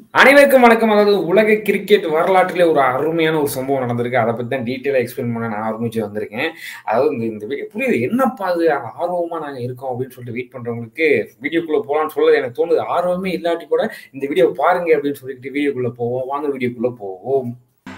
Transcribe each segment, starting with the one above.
அனைவருக்கும் வணக்கம் அதாவது உலக கிரிக்கெட் வரலாற்றிலே ஒரு அருமையான ஒரு சம்பவம் நடந்திருக்கு அதை பத்தி தான் டீட்டெயிலாக எக்ஸ்பிளைன் பண்ண நான் ஆரம்பிச்சு வந்திருக்கேன் அதாவது இந்த இந்த வீடியோ புரியுது என்னப்பா அது ஆர்வமா நாங்கள் இருக்கோம் அப்படின்னு சொல்லிட்டு வெயிட் பண்றவங்களுக்கு வீடியோக்குள்ள போகலான்னு சொல்லுது எனக்கு தோணுது ஆர்வமே இல்லாட்டி கூட இந்த வீடியோ பாருங்க அப்படின்னு சொல்லிட்டு வீடியோக்குள்ள போவோம் வாங்க வீடியோக்குள்ள போவோம்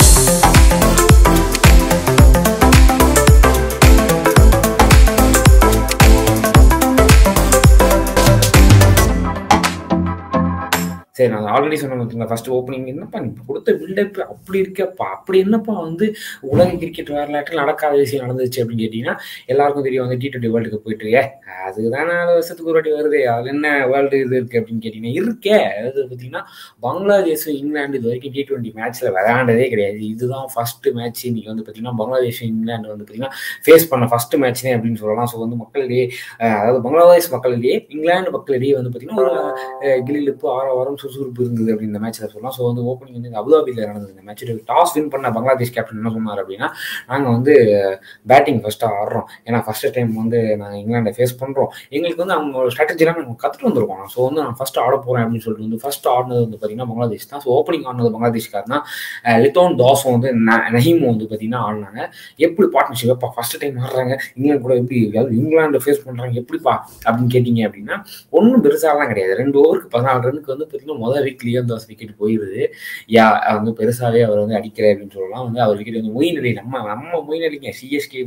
சரி நான் ஆல்ரெடி சொன்ன ஃபர்ஸ்ட் ஓப்பனிங் என்னப்பா நீ கொடுத்த பில்டப் அப்படி இருக்கப்பா அப்படி என்னப்பா வந்து உலக கிரிக்கெட் வரலாற்றில் நடக்காத விஷயம் நடந்துச்சு அப்படின்னு கேட்டீங்கன்னா எல்லாருக்கும் தெரியும் வந்து டி டுவெண்ட்டி வேர்ல்டு கப் போயிட்டு இருக்கே அதுதான் நாலு வருஷத்துக்கு ஒரு வாட்டி வருது அது என்ன வேர்ல்டு இது இருக்கு அப்படின்னு கேட்டீங்கன்னா இருக்கே அது பார்த்தீங்கன்னா பங்களாதேஷும் இங்கிலாந்து இது வரைக்கும் டி டுவெண்ட்டி மேட்ச்ல விளையாண்டதே கிடையாது இதுதான் ஃபர்ஸ்ட் மேட்ச் இன்னைக்கு வந்து பார்த்தீங்கன்னா பங்களாதேஷ் இங்கிலாந்து வந்து பார்த்தீங்கன்னா ஃபேஸ் பண்ண ஃபர்ஸ்ட் மேட்ச்னே அப்படின்னு சொல்லலாம் ஸோ வந்து மக்களிடையே அதாவது பங்களாதேஷ் மக்களிடையே இங்கிலாந்து மக்களிடையே வந்து பார்த்தீங்கன்னா ஒரு கிளிலிப்பு ஆரவாரம் சுறுசுறுப்பு இருந்தது அப்படின்னு இந்த மேட்ச்சில் சொல்லலாம் ஸோ வந்து ஓப்பனிங் வந்து அபுதாபியில் நடந்தது இந்த மேட்ச் டாஸ் வின் பண்ண பங்களாதேஷ் கேப்டன் என்ன சொன்னார் அப்படின்னா நாங்கள் வந்து பேட்டிங் ஃபஸ்ட்டாக ஆடுறோம் ஏன்னா ஃபர்ஸ்ட் டைம் வந்து நாங்கள் இங்கிலாண்டை ஃபேஸ் பண்ணுறோம் எங்களுக்கு வந்து அவங்க ஸ்ட்ராட்டஜிலாம் நாங்கள் கற்றுட்டு வந்திருக்கோம் ஸோ வந்து நான் ஃபஸ்ட்டு ஆட போகிறேன் அப்படின்னு சொல்லிட்டு வந்து ஃபஸ்ட் ஆடினது வந்து பார்த்தீங்கன்னா பங்களாதேஷ் தான் ஸோ ஓப்பனிங் ஆடினது பங்களாதேஷ்கார் தான் லித்தோன் தாஸும் வந்து நஹீமும் வந்து பார்த்தீங்கன்னா ஆடினாங்க எப்படி பார்ட்னர்ஷிப் எப்போ ஃபர்ஸ்ட் டைம் ஆடுறாங்க இங்கிலாந்து கூட எப்படி இங்கிலாண்டை ஃபேஸ் பண்ணுறாங்க எப்படிப்பா அப்படின்னு கேட்டிங்க அப்படின்னா ஒன்றும் பெருசாலாம் கிடையாது ரெண்டு ஓவருக்கு பதினாலு ரனுக்கு வந்து பார்த்தீங்கன்னா முதல் வீக்லேயே வந்து விக்கெட் போயிடுது யா வந்து பெருசாகவே அவர் வந்து அடிக்கிறார் அப்படின்னு சொல்லலாம் வந்து அவர் விக்கெட் வந்து மொயின் அலி நம்ம நம்ம மொயின் அலிங்க சிஎஸ்கே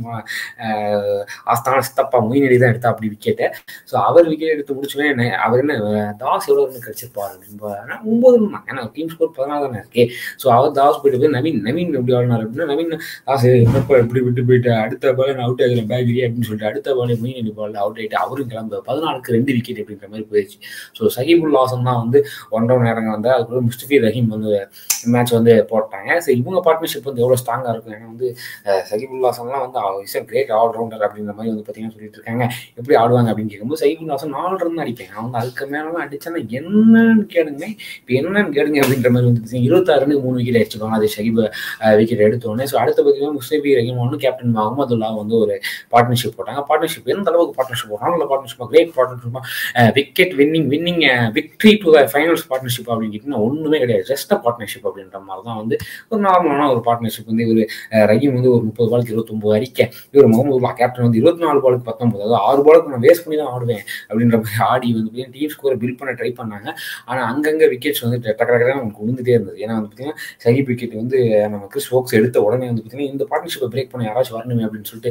ஆஸ்தான சித்தப்பா மொயின் அலி தான் எடுத்தா அப்படி விக்கெட்டை ஸோ அவர் விக்கெட் எடுத்து முடிச்சுமே அவர் என்ன தாஸ் எவ்வளோ ரன் கழிச்சிருப்பார் அப்படின்னு ஒன்பது ரன் தான் ஏன்னா டீம் ஸ்கோர் பதினாலு தானே இருக்கு ஸோ அவர் தாஸ் போயிட்டு போய் நவீன் நவீன் எப்படி ஆடினார் அப்படின்னா நவீன் தாஸ் என்னப்பா எப்படி விட்டு போயிட்டு அடுத்த பால் நான் அவுட் ஆகிறேன் பேகிரி அப்படின்னு சொல்லிட்டு அடுத்த பால் மொயின் அலி பால் அவுட் ஆகிட்டு அவரும் கிளம்ப பதினாலுக்கு ரெண்டு விக்கெட் அப்படின்ற மாதிரி போயிடுச்சு ஸோ சஹிபுல் ஹாசன் தான் வந்து ஒன் டவுன் இறங்க வந்து அதுக்குள்ள முஸ்தபி ரஹீம் வந்து மேட்ச் வந்து போட்டாங்க ஸோ இவங்க பார்ட்னர்ஷிப் வந்து எவ்வளோ ஸ்ட்ராங்காக இருக்கும் ஏன்னா வந்து சகிபுல் ஹாசன்லாம் வந்து இஸ் கிரேட் ஆல்ரவுண்டர் அப்படின்ற மாதிரி வந்து பார்த்தீங்கன்னா சொல்லிட்டு இருக்காங்க எப்படி ஆடுவாங்க அப்படின்னு கேட்கும்போது சகிபுல் ஹாசன் நாலு ரன் அடிப்பேன் நான் வந்து அதுக்கு மேலாம் அடிச்சேன்னா என்னன்னு கேளுங்க இப்போ என்னன்னு கேளுங்க அப்படின்ற மாதிரி வந்து பார்த்தீங்கன்னா இருபத்தாறு ரனுக்கு மூணு விக்கெட் அடிச்சுக்கோங்க அது ஷகிப் விக்கெட் எடுத்தோடனே ஸோ அடுத்த பார்த்தீங்கன்னா முஸ்தபி ரஹீம் ஒன்று கேப்டன் அகமதுல்லா வந்து ஒரு பார்ட்னர்ஷிப் போட்டாங்க பார்ட்னர்ஷிப் எந்த அளவுக்கு பார்ட்னர்ஷிப் போட்டாங்க நல்ல partnership great partnership wicket winning winning victory to the finals partnership அப்படின்னு கேட்டிங்கன்னா ஒன்றுமே கிடையாது ஜஸ்ட் அ பார்ட்னர்ஷிப் அப்படின்ற மாதிரி தான் வந்து ஒரு நார்மலான ஒரு பார்ட்னர்ஷிப் வந்து இவர் ரஹீம் வந்து ஒரு முப்பது பாலுக்கு இருபத்தொம்பது அடிக்க இவர் முகமதுல்லா கேப்டன் வந்து இருபத்தி நாலு பாலுக்கு பத்தொம்பது அதாவது ஆறு பாலுக்கு நான் வேஸ்ட் பண்ணி தான் ஆடுவேன் அப்படின்ற மாதிரி ஆடி வந்து டீம் ஸ்கோரை பில்ட் பண்ண ட்ரை பண்ணாங்க ஆனால் அங்கங்கே விக்கெட்ஸ் வந்து டக்கு டக்கு நமக்கு விழுந்துட்டே இருந்தது ஏன்னா வந்து பார்த்தீங்கன்னா சஹிப் விக்கெட் வந்து நம்ம கிறிஸ் ஃபோக்ஸ் எடுத்த உடனே வந்து பார்த்தீங்கன்னா இந்த பார்ட்னர்ஷிப்பை பிரேக் பண்ண யாராச்சும் வரணுமே அப்படின்னு சொல்லிட்டு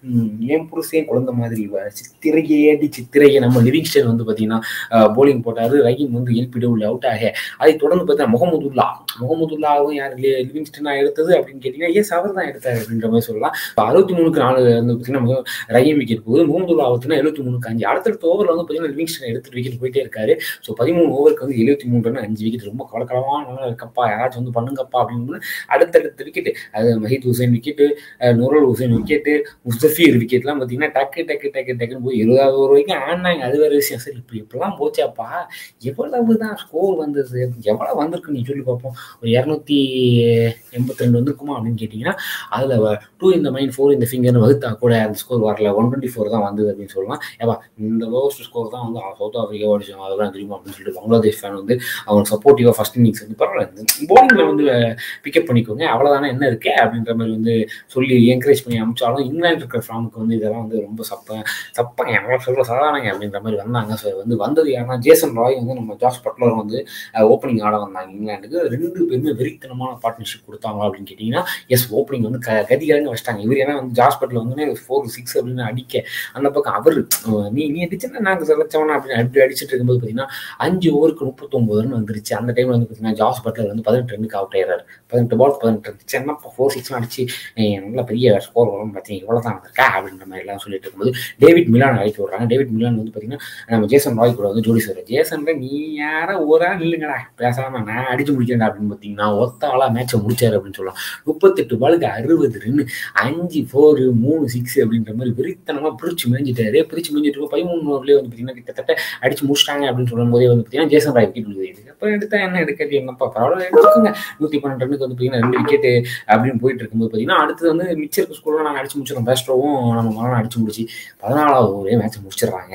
ஏன் புருஷன் குழந்த மாதிரி சித்திரையே அடி சித்திரையை நம்ம லிவிங்ஸ்டன் வந்து பார்த்தீங்கன்னா போலிங் போட்டார் ரஹீம் வந்து எல்பிடபிள்யூ அவுட் ஆக அதை தொடர்ந்து பார்த்தா முகமதுல்லா முகமதுல்லாவும் யார் லிவிங்ஸ்டனா எடுத்தது அப்படின்னு கேட்டீங்கன்னா ஏஸ் அவர் தான் எடுத்தார் அப்படின்ற மாதிரி சொல்லலாம் அறுபத்தி மூணுக்கு நாலு வந்து பார்த்தீங்கன்னா ரஹீம் விக்கெட் போகுது முகமதுல்லா அவுத்துனா எழுபத்தி மூணுக்கு அஞ்சு அடுத்தடுத்த ஓவரில் வந்து பார்த்தீங்கன்னா லிவிங்ஸ்டன் எடுத்துட்டு விக்கெட் போயிட்டே இருக்காரு ஸோ பதிமூணு ஓவருக்கு வந்து எழுபத்தி மூணு ரன் அஞ்சு விக்கெட் ரொம்ப கலக்கலமாக நல்லா இருக்கப்பா யாராச்சும் வந்து பண்ணுங்கப்பா அப்படின்னு அடுத்தடுத்த விக்கெட் அது மஹித் ஹுசைன் விக்கெட்டு நுரல் ஹுசைன் விக்கெட்டு முஸ்தபீர் விக்கெட்லாம் பார்த்தீங்கன்னா டக்கு டக்கு டக்கு டக்குன்னு போய் இருபதாவது ஓவர் வரைக்கும் ஆடினாங்க அது வேறு விஷயம் சரி இப்படி இப்படிலாம் போச்சாப்பா எவ்வளவு தான் ஸ்கோர் வந்தது எவ்வளோ வந்திருக்கு நீ சொல்லி பார்ப்போம் ஒரு இரநூத்தி எண்பத்தி ரெண்டு வந்திருக்குமா அப்படின்னு கேட்டிங்கன்னா அதில் டூ இந்த மைண்ட் ஃபோர் இந்த ஃபிங்கர்னு வகுத்தா கூட அந்த ஸ்கோர் வரல ஒன் டுவெண்ட்டி ஃபோர் தான் வந்தது அப்படின்னு சொல்லலாம் ஏப்பா இந்த லோவஸ்ட் ஸ்கோர் தான் வந்து சவுத் ஆஃப்ரிக்கா அடிச்சோம் அதெல்லாம் தெரியுமா அப்படின்னு சொல்லிட்டு பங்களாதேஷ் ஃபேன் வந்து அவங்க சப்போர்ட்டிவாக ஃபர்ஸ்ட் இன்னிங்ஸ் வந்து பரவாயில்ல போலிங்கில் வந்து பிக்கப் பண்ணிக்கோங்க அவ்வளோதானே என்ன இருக்கு அப்படின்ற மாதிரி வந்து சொல்லி என்கரேஜ் பண்ணி அமிச்சாலும் இங்கிலாந்து இருக்கிற ஃபார்முக்கு வந்து இதெல்லாம் வந்து ரொம்ப சப்ப சப்பங்க எவ்வளோ சொல்ல சாதாரணங்க அப்படின்ற மாதிரி வந்தாங்க ஸோ வந்து வந்தது யாருன்னா ஜேசன் ராய் வந்து நம்ம ஜாஸ் பட்லர் வந்து ஓப்பனிங் ஆட வந்தாங்க இங்கிலாந்துக்கு ரெண்டு பேருமே வெறித்தனமான பார்ட்னர்ஷிப் கொடுத்தாங்க அப்படின்னு கேட்டிங்கன்னா எஸ் ஓப்பனிங் வந்து க கதிகாரங்க வச்சிட்டாங்க இவர் ஏன்னா வந்து ஜாஸ் பட்லர் வந்து ஃபோர் சிக்ஸ் அப்படின்னு அடிக்க அந்த பக்கம் அவர் நீ நீ அடிச்சுன்னா நாங்கள் செலச்சவனா அப்படின்னு அப்படி அடிச்சுட்டு இருக்கும்போது பார்த்தீங்கன்னா அஞ்சு ஓவருக்கு முப்பத்தொம்பது ரன் வந்துருச்சு அந்த டைமில் வந்து பார்த்தீங்கன்னா ஜாஸ் பட்லர் வந்து பதினெட்டு ரன்னுக்கு அவுட் ஆயிடுறாரு பதினெட்டு பால் பதினெட்டு ரன் சின்னப்பா ஃபோர் சிக்ஸ்லாம் அடிச்சு நல்ல பெரிய ஸ்கோர் வரும் பார்த்தீங்க இவ்வளோ தான் வந்திருக்கா அப்படின்ற மாதிரி எல்லாம் சொல்லிட்டு இருக்கும்போது டேவிட் மிலான் அழைத்து விடுறாங்க டேவிட் மிலான் வந்து பார்த்தீங்கன்னா நம்ம ஜேசன் ராய் கூட வந்து ஜோடி சொல்கிறார் ஜேசன் நீ யாரா ஒரு ஆள் இல்லைங்கடா பேசாம நான் அடிச்சு முடிக்கிறேன் அப்படின்னு பார்த்தீங்கன்னா ஒத்த ஆளா மேட்சை முடிச்சாரு அப்படின்னு சொல்லலாம் முப்பத்தெட்டு பாலுக்கு அறுபது ரன் அஞ்சு ஃபோர் மூணு சிக்ஸ் அப்படின்ற மாதிரி வெறித்தனமா பிரிச்சு மேஞ்சிட்டாரு பிரிச்சு மேஞ்சிட்டு பதிமூணு ஓவர்லேயே வந்து பார்த்தீங்கன்னா கிட்டத்தட்ட அடிச்சு முடிச்சிட்டாங்க அப்படின்னு சொல்லும் போதே வந்து பார்த்தீங்கன்னா ஜேசன் ராய் விக்கெட் விழுது அப்போ எடுத்தா என்ன எடுக்காது என்னப்பா பரவாயில்ல எடுத்துக்கோங்க நூற்றி பன்னெண்டு ரன்னுக்கு வந்து பார்த்தீங்கன்னா ரெண்டு விக்கெட் அப்படின்னு போயிட்டு இருக்கும்போது பார்த்தீங்கன்னா அடுத்தது வந்து மிச்சருக்கு ஸ்கூலில் நாங்கள் அடிச்சு முடிச்சிடறோம் பேஸ்ட்ரோவும் நம்ம மரணம் அடிச்சு முடிச்சு பதினாலாவது ஓவரே மேட்ச் முடிச்சிடுறாங்க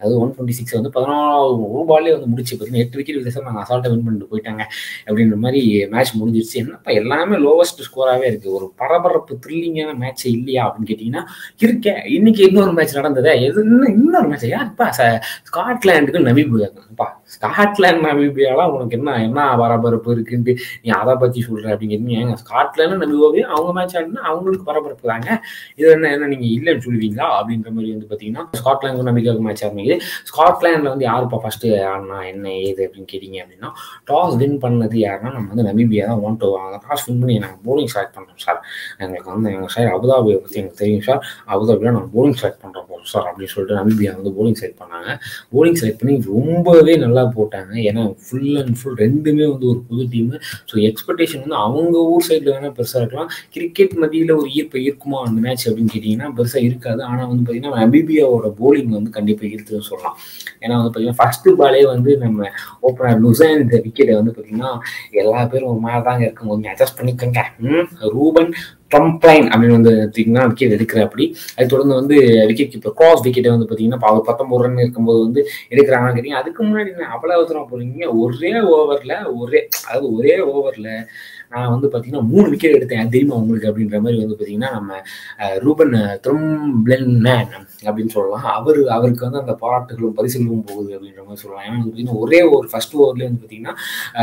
அது ஒன் டுவெண்ட்டி சிக்ஸ் வந்து பதினாலு ஒரு பால்லே வந்து முடிச்சு பார்த்தீங்கன்னா எட்டு விக்கெட் வித்தியாசம் நாங்கள் அசால்ட்டாக வின் பண்ணிட்டு போயிட்டாங்க அப்படின்ற மாதிரி மேட்ச் முடிஞ்சிருச்சு என்னப்பா எல்லாமே லோவஸ்ட் ஸ்கோராகவே இருக்குது ஒரு பரபரப்பு த்ரில்லிங்கான மேட்ச் இல்லையா அப்படின்னு கேட்டிங்கன்னா இருக்கேன் இன்னைக்கு இன்னொரு மேட்ச் நடந்ததே எது இன்னும் இன்னொரு மேட்ச் யாருப்பா ஸ்காட்லாண்டுக்கு நமிபியாப்பா ஸ்காட்லாந்து நமிபியாலாம் உனக்கு என்ன என்ன பரபரப்பு இருக்குன்ட்டு நீ அதை பற்றி சொல்கிற அப்படின்னு கேட்டீங்க ஸ்காட்லாந்து நமிபியாவே அவங்க மேட்ச் ஆடினா அவங்களுக்கு பரபரப்பு தாங்க இது என்ன என்ன நீங்கள் இல்லைன்னு சொல்லுவீங்களா அப்படின்ற மாதிரி வந்து பார்த்தீங்கன்னா ஸ்காட்லாந்து நம்பிக்கையாக மேட்ச் ஆரம்பிக்குது ஸ்காட்லாண்டில் வந்து யாருப்பா ஃபஸ்ட்டு ஆடினா என்ன ஏது அப்படின்னு கேட்டிங்க அப்படின்னா டாஸ் வின் பண்ணது யாருன்னா நம்ம வந்து நமிபியா தான் ஒன் டூ டாஸ் வின் பண்ணி நாங்கள் போலிங் செலக்ட் பண்ணுறோம் சார் எங்களுக்கு வந்து எங்கள் சார் அபுதாபியை பற்றி எனக்கு தெரியும் சார் அபுதாபியில் நாங்கள் போலிங் செலக்ட் பண்ணுறோம் சார் அப்படின்னு சொல்லிட்டு நமிபியா வந்து போலிங் செலக்ட் பண்ணாங்க போலிங் செலக்ட் பண்ணி ரொம்பவே நல்லா போட்டாங்க ஏன்னா ஃபுல் அண்ட் ஃபுல் ரெண்டுமே வந்து ஒரு புது டீம் ஸோ எக்ஸ்பெக்டேஷன் வந்து அவங்க ஊர் சைடில் வேணால் பெருசாக இருக்கலாம் கிரிக்கெட் மத்தியில் ஒரு ஈர்ப்பை இருக்குமா அந்த மேட்ச் அப்படின்னு கேட்டிங்கன்னா பெருசாக இருக்காது ஆனால் வந்து பார்த்தீங்கன்னா நபிபியாவோட போலிங் வந்து கண்டிப்பாக இருக்குதுன்னு சொல்லலாம் ஏன்னா வந்து பார்த்தீங்கன்னா ஃபஸ்ட்டு பாலே வந்து நம்ம ஓப்பனர் லுசைன் இந்த விக்கெட்டை வந்து பார்த்தீங்கன்னா எல்லா பேரும் ஒரு மாதிரி தாங்க இருக்கும்போது அட்ஜஸ்ட் பண்ணிக்கோங்க ரூபன் ட்ரம்ப்ளைன் அப்படின்னு வந்து பார்த்தீங்கன்னா விக்கெட் எடுக்கிற அப்படி அது தொடர்ந்து வந்து விக்கெட் கீப்பர் கிராஸ் விக்கெட்டை வந்து பார்த்தீங்கன்னா அவர் பத்தொம்பது ரன் இருக்கும்போது வந்து எடுக்கிறாங்கன்னு கேட்டீங்க அதுக்கு முன்னாடி நான் அவ்வளோ தூரம் போகிறீங்க ஒரே ஓவரில் ஒரே அதாவது ஒரே ஓவரில் நான் வந்து பார்த்தீங்கன்னா மூணு விக்கெட் எடுத்தேன் தெரியுமா உங்களுக்கு அப்படின்ற மாதிரி வந்து பார்த்தீங்கன்னா நம்ம ரூபன் த்ரம்பிளன் மேன் அப்படின்னு சொல்லலாம் அவர் அவருக்கு வந்து அந்த பாராட்டுகளும் பரிசுகளும் போகுது அப்படின்ற மாதிரி சொல்லலாம் ஏன்னா வந்து பார்த்தீங்கன்னா ஒரே ஒரு ஃபர்ஸ்ட் ஓவர்லேயே வந்து பார்த்தீங்கன்னா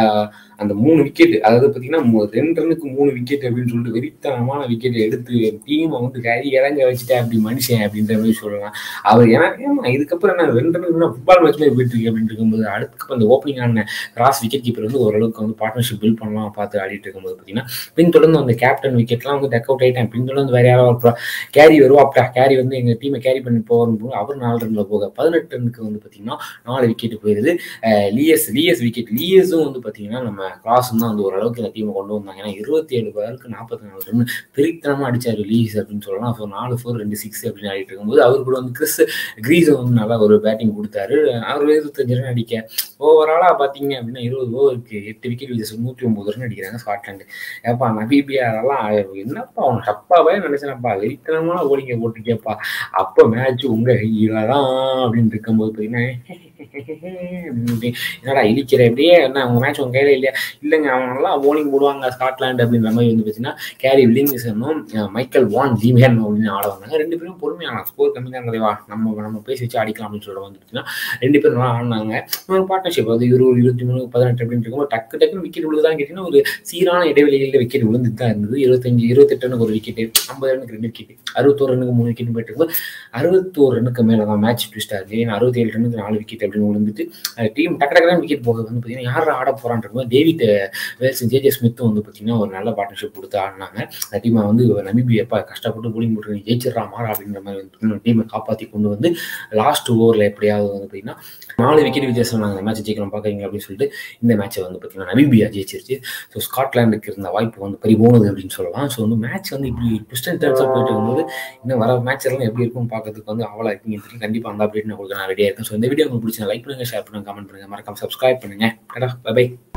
அந்த மூணு விக்கெட் அதாவது பார்த்தீங்கன்னா ரெண்டு ரன்னுக்கு மூணு விக்கெட் அப்படின்னு சொல்லிட்டு வெறித்தனமான விக்கெட் எடுத்து டீமை வந்து கறி இறங்க வச்சுட்டேன் அப்படி மனுஷன் அப்படின்ற மாதிரி சொல்லலாம் அவர் எனக்கு ஏமா இதுக்கப்புறம் நான் ரெண்டு ரன்னுக்கு ஃபுட்பால் மேட்ச்லேயே போயிட்டு இருக்கு அப்படின்னு இருக்கும்போது அடுத்து அந்த ஓப்பனிங் ஆன கிராஸ் விக்கெட் கீப்பர் வந்து ஓரளவுக்கு வந்து பார்ட்னர்ஷிப் பில்ட் பண்ணலாம் பார்த்து ஆடிட்டு இருக்கும்போது பார்த்தீங்கன்னா பின் தொடர்ந்து அந்த கேப்டன் விக்கெட்லாம் வந்து டக் அவுட் ஆகிட்டேன் பின் தொடர்ந்து வேற யாராவது கேரி வருவாப்டா கேரி வந்து எங்கள் டீமை கேரி பண்ணி போகும்போது அவர் நாலு ரன்ல போக பதினெட்டு ரனுக்கு வந்து பார்த்தீங்கன்னா நாலு விக்கெட் போயிருது லியஸ் லியஸ் விக்கெட் லியஸும் வந்து பார்த்தீங்கன்னா நம்ம கிராஸும் தான் வந்து ஓரளவுக்கு இந்த டீமை கொண்டு வந்தாங்க ஏன்னா இருபத்தி ஏழு பேருக்கு நாற்பத்தி நாலு ரன் பிரித்தனமாக அடிச்சார் லீஸ் அப்படின்னு சொல்லலாம் ஸோ நாலு ஃபோர் ரெண்டு சிக்ஸ் அப்படின்னு ஆடிட்டு இருக்கும்போது அவர் கூட வந்து கிறிஸ் கிரீஸை வந்து நல்லா ஒரு பேட்டிங் கொடுத்தாரு அவர் இருபத்தஞ்சு ரன் அடிக்க ஓவராலாக பார்த்தீங்க அப்படின்னா இருபது ஓவருக்கு எட்டு விக்கெட் வித்தியாசம் நூற்றி ஒம்பது ரன் அடிக்கிறாங்க ஸ்காட்லாண்டு ஏப்பா நபிபியா அதெல்லாம் என்னப்பா அவன் தப்பாவே நினைச்சேனப்பா வெறித்தனமான ஓடிங்க போட்டிருக்கேப்பா அப்போ மேட்ச் உங்க கையில தான் அப்படின்னு இருக்கும்போது பார்த்தீங்கன்னா என்னடா இடிக்கிற எப்படியே என்ன உங்க மேட்ச் உங்க கையில இல்லையா இல்லைங்க அவங்க நல்லா போலிங் போடுவாங்க ஸ்காட்லாண்டு அப்படின்ற மாதிரி வந்து பார்த்தீங்கன்னா கேரி வில்லிங்ஸனும் மைக்கேல் வான் ஜிமேன் அப்படின்னு ஆட வந்தாங்க ரெண்டு பேரும் பொறுமையான ஸ்கோர் கம்மி தான் கிடையா நம்ம நம்ம பேசி வச்சு அடிக்கலாம் அப்படின்னு சொல்லிட்டு வந்து பார்த்தீங்கன்னா ரெண்டு பேரும் நல்லா ஆடினாங்க ஒரு பார்ட்னர்ஷிப் அது இருபது இருபத்தி மூணு பதினெட்டு அப்படின்னு இருக்கும்போது டக்கு டக்குன்னு விக்கெட் விழுதான்னு கேட்டீங்கன்னா ஒரு சீரான இடைவெளிகளில் விக்கெட் விழுந்துட்டு தான் இருந்தது இருபத்தஞ்சு இருபத்தெட்டு ரனுக்கு ஒரு விக்கெட் ஐம்பது ரனுக்கு ரெண்டு விக்கெட் அறுபத்தோரு ரனுக்கு மூணு விக்கெட் போயிட்டு இருக்கும்போது அறுபத்தோரு ரனுக்கு மேலே தான் மேட்ச் ட்விஸ்டாக இருக்குது ஏன்னா அறுபத்தி ஏழு ரனுக்கு நாலு விக்கெட் அப்படின்னு விழுந்துட்டு டீம் டக்கு டக்கு விக்கெட் போகிறது வந்து பார்த்தீங்கன்னா யார் ஆட போகிறான்னு இருக்கும்போது டேவிட் வேல்ஸ் ஜேஜே ஸ்மித்தும் வந்து பார்த்தீங்கன்னா ஒரு நல்ல பார்ட்னர்ஷிப் கொடுத்து ஆடினாங்க அந்த டீமை வந்து நம்பிபி எப்போ கஷ்டப்பட்டு போலிங் போட்டு ஜெயிச்சிடறா மாறா அப்படின்ற மாதிரி வந்து டீமை காப்பாற்றி கொண்டு வந்து லாஸ்ட் ஓவரில் எப்படியாவது வந்து பார்த்தீங்கன்னா நாலு விக்கெட் வித்தியாசம் நாங்கள் மேட்ச் ஜெயிக்கணும் பார்க்குறீங்க அப்படின்னு சொல்லிட்டு இந்த மேட்ச்சை வந்து பார்த்தீங்கன்னா நமிபியா ஜெயிச்சிருச்சு ஸோ ஸ்காட்லாண்டுக்கு இருந்த வாய்ப்பு வந்து பறி போனது அப்படின்னு சொல்லலாம் ஸோ வந்து மேட்ச் வந்து இப்படி ட்விஸ்ட் அண்ட் டர்ன்ஸாக போயிட்டு இருக்கும்போது இன்னும் வர மேட்ச் எல்லாம் எப்படி இருக்கும் பார்க்கறதுக்கு வந்து அவ்வளோ இருக்கீங்க தெரியும் கண்டிப்பாக அந்த அப்டேட் நான் உங்களுக்கு நான் ரெடியாக இருக்கேன் ஸோ இந்த வீடியோ உங்களுக்கு பிடிச்சா லைக் பண்ணுங்கள் ஷேர் பண்ணுங்கள் கமெண்ட் பண்ணுங்கள் மறக்காம சப்ஸ்கிரைப் பண்ணுங்கள் கடா பை